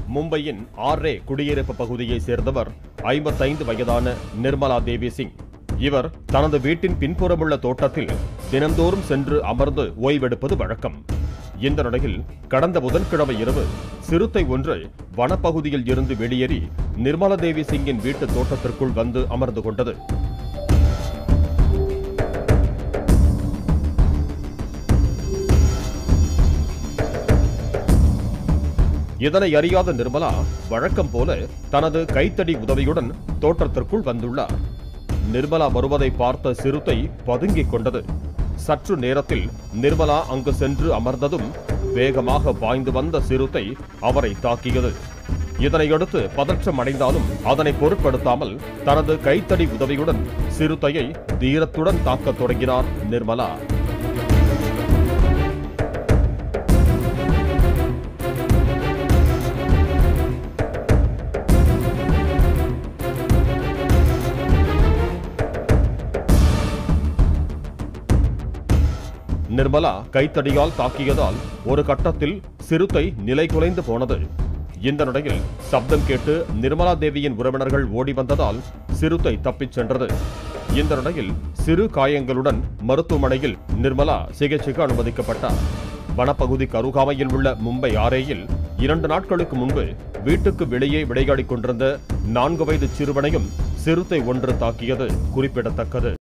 மும்பையின் ஆர்ரே குடியிருப்பு பகுதியைச் சேர்ந்தவர் ஐம்பத்தைந்து வயதான நிர்மலா தேவி சிங் இவர் தனது வீட்டின் பின்புறமுள்ள தோட்டத்தில் தினந்தோறும் சென்று அமர்ந்து ஓய்வெடுப்பது வழக்கம் இந்த நிலையில் கடந்த புதன்கிழமை இரவு சிறுத்தை ஒன்று வனப்பகுதியில் இருந்து வெளியேறி நிர்மலா தேவி சிங்கின் வீட்டு தோட்டத்திற்குள் வந்து அமர்ந்து கொண்டது இதனை அறியாத நிர்மலா வழக்கம் போல தனது கைத்தடி உதவியுடன் தோட்டத்திற்குள் வந்துள்ளார் நிர்மலா வருவதை பார்த்த சிறுத்தை பதுங்கிக் கொண்டது சற்று நேரத்தில் நிர்மலா அங்கு சென்று அமர்ந்ததும் வேகமாக பாய்ந்து வந்த சிறுத்தை அவரை தாக்கியது இதனையடுத்து பதற்றம் அடைந்தாலும் அதனை பொருட்படுத்தாமல் தனது கைத்தடி உதவியுடன் சிறுத்தையை தீரத்துடன் தாக்கத் தொடங்கினார் நிர்மலா நிர்மலா கைத்தடியால் தாக்கியதால் ஒரு கட்டத்தில் சிறுத்தை நிலை குலைந்து போனது இந்த நிலையில் சப்தம் கேட்டு நிர்மலா தேவியின் உறவினர்கள் ஓடி வந்ததால் சிறுத்தை தப்பிச் சென்றது இந்த நிலையில் சிறு காயங்களுடன் மருத்துவமனையில் நிர்மலா சிகிச்சைக்கு அனுமதிக்கப்பட்டார் வனப்பகுதிக்கு அருகாமையில் உள்ள மும்பை ஆரேயில் இரண்டு நாட்களுக்கு முன்பு வீட்டுக்கு வெளியே விளையாடிக் கொண்டிருந்த நான்கு வயது சிறுவனையும் சிறுத்தை ஒன்று தாக்கியது குறிப்பிடத்தக்கது